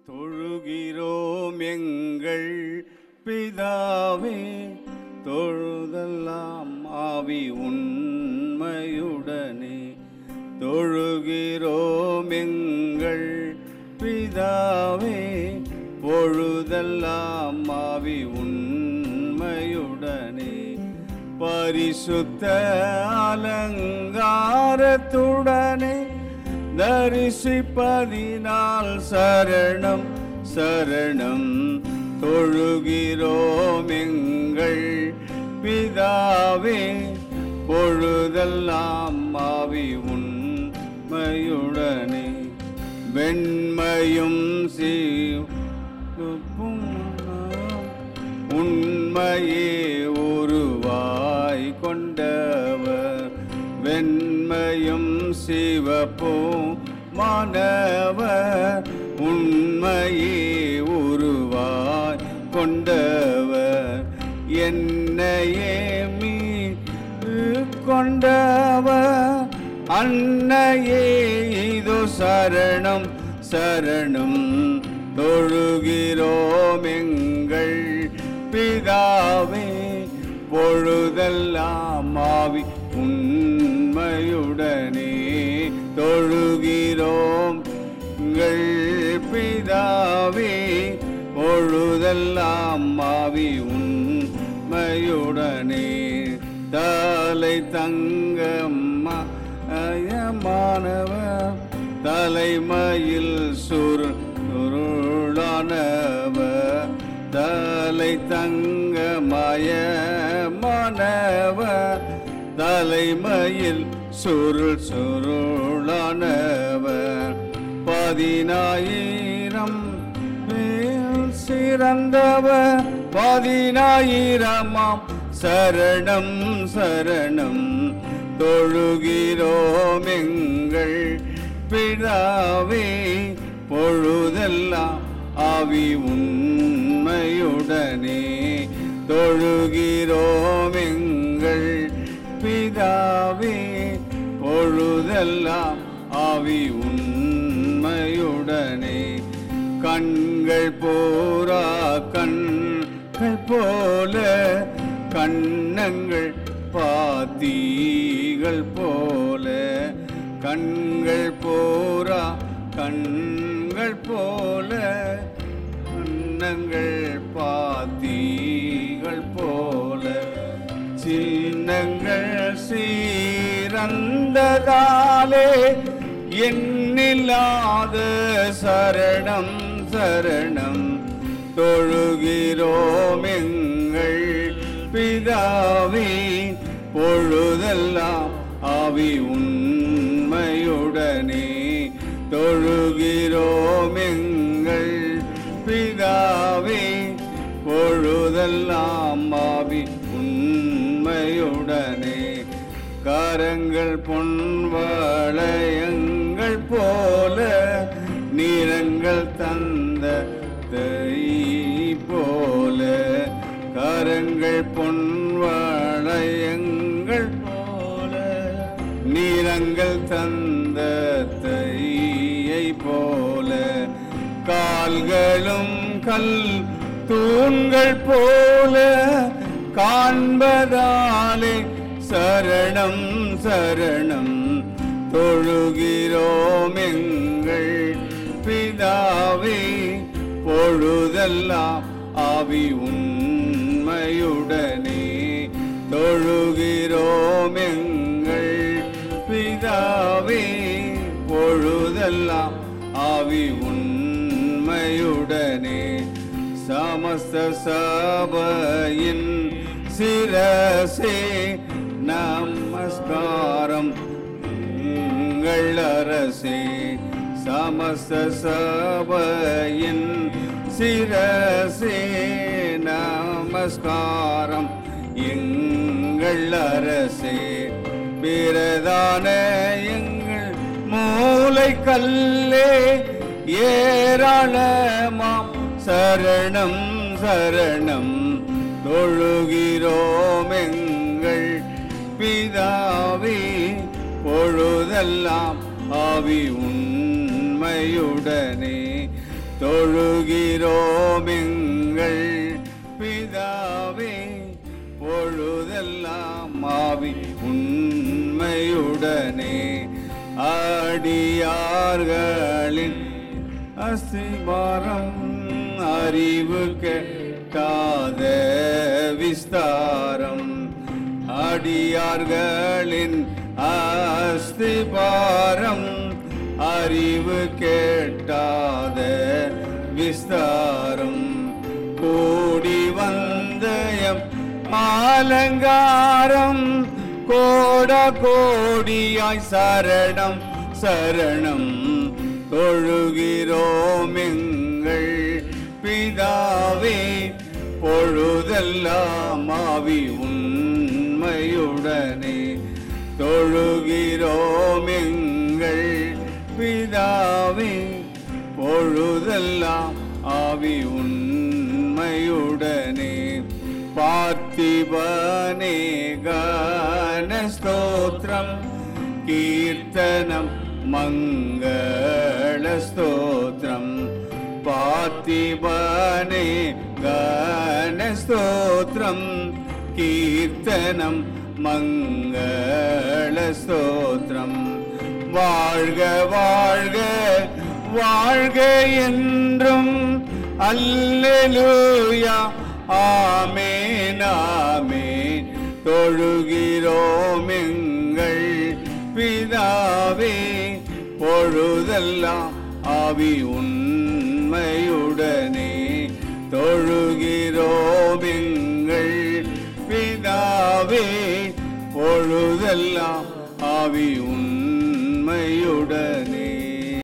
தொழுகிறோம் எங்கள் பிதாவே தொழுதெல்லாம் ஆவி உண்மையுடனே தொழுகிறோம் எங்கள் பிதாவே பொழுதெல்லாம் ஆவி உண்மையுடனே பரிசுத்த அலங்காரத்துடனே தரிசிப்பதினால் சரணம் சரணம் தொழுகிறோம் எங்கள் பிதாவே பொழுதெல்லாம் ஆவி உண்மையுடனே வெண்மையும் சீப்பும் உண்மையே உருவாய் கொண்டவர் வெண்மையும் சிவப்பும் மாணவர் உண்மையே உருவாய் கொண்டவர் என்னையே மீது கொண்டவர் அன்னையே இதோ சரணம் சரணம் தொழுகிறோம் எங்கள் பிதாவே பொழுதெல்லாம் ஆவி உண்மையுடனே தொழுகிறோம் எங்கள் பிதாவே பொழுதெல்லாம் ஆவி உண்மையுடனே தலை தங்கம்மா அயமானவர் தலைமையில் சுரு சுருளானவர் தலை தங்கமயமானவர் தலைமையில் சுருள் சுருளானவர் பதினாயிரம் மேல் சிறந்தவர் பதினாயிரமாம் சரணம் சரணம் தொழுகிறோம் எங்கள் பிதாவே பொழுதெல்லாம் ஆவி உண்மையுடனே தொழுகிறோம் எங்கள் பிதாவே பொழுதெல்லாம் ஆவி உண்மையுடனே கண்கள் போரா கண்கள் போல கண்ணங்கள் பாத்தீகள் போல கண்கள் போரா கண்கள் போல கண்ணங்கள் பாத்தீகள் போல சின்னங்கள் சீரந்ததாலே எண்ணில்லாத சரணம் சரணம் தொழுகிறோம் எங்கள் பிதாவே பொழுதெல்லாம் ஆவி உண்மையுடனே தொழுகிறோம் எங்கள் பிதாவே பொழுதெல்லாம் ஆவி உண்மையுடனே கரங்கள் பொன்வளையங்கள் போல நிறங்கள் தந்த தை போல கரங்கள் பொன்வளையங்கள் போல நிறங்கள் தந்த தையை போல கால்களும் கல் தூண்கள் போல காண்பதாலே சரணம் சரணம் தொழுகிறோம் எங்கள் பிதாவே பொழுதெல்லாம் ஆவி உண்மையுடனே தொழுகிறோம் எங்கள் பிதாவே பொழுதெல்லாம் ஆவி உண்மையுடனே சமஸ்த சபையின் சிரசே நமஸ்காரம் உங்கள் அரசே சமஸ்த சபையின் சிரசே நமஸ்காரம் எங்கள் அரசே பிரதான எங்கள் மூளை கல்லே ஏராளமாம் சரணம் சரணம் தொழுகிறோம் எங்கள் பிதாவே பொழுதெல்லாம் ஆவி உண்மையுடனே தொழுகிறோம் எங்கள் பிதாவே பொழுதெல்லாம் ஆவி உண்மையுடனே அடியார்களின் அஸ்திபாரம் அறிவு கெட்டாத விஸ்தாரம் அடியார்களின் அஸ்திபாரம் அறிவு கேட்டாத விஸ்தாரம் கூடி வந்தயம் ஆலங்காரம் கோட கோடியாய் சரணம் சரணம் தொழுகிறோம் எங்கள் பிதாவே பொழுதெல்லாம் ஆவி உண்மையுடனே தொழுகிறோம் எங்கள் பிதாவே பொழுதெல்லாம் ஆவி உண்மையுடனே பார்த்திபனே கான ஸ்தோத்திரம் கீர்த்தனம் மங்கள ஸ்தோத்திரம் பார்த்திபனே கான ஸ்தோத்திரம் கீர்த்தனம் மங்கள ஸ்தோத்திரம் வாழ்க வாழ்க வாழ்க என்றும் அல்லேலூயா ஆமேன் ஆமேன் தொழுகிறோம் எங்கள் பிதாவே பொழுதெல்லாம் ஆவி உண்மையுடனே தொழுகிறோம் எங்கள் பிதாவே பொழுதெல்லாம் ஆவி உண்மையுடனே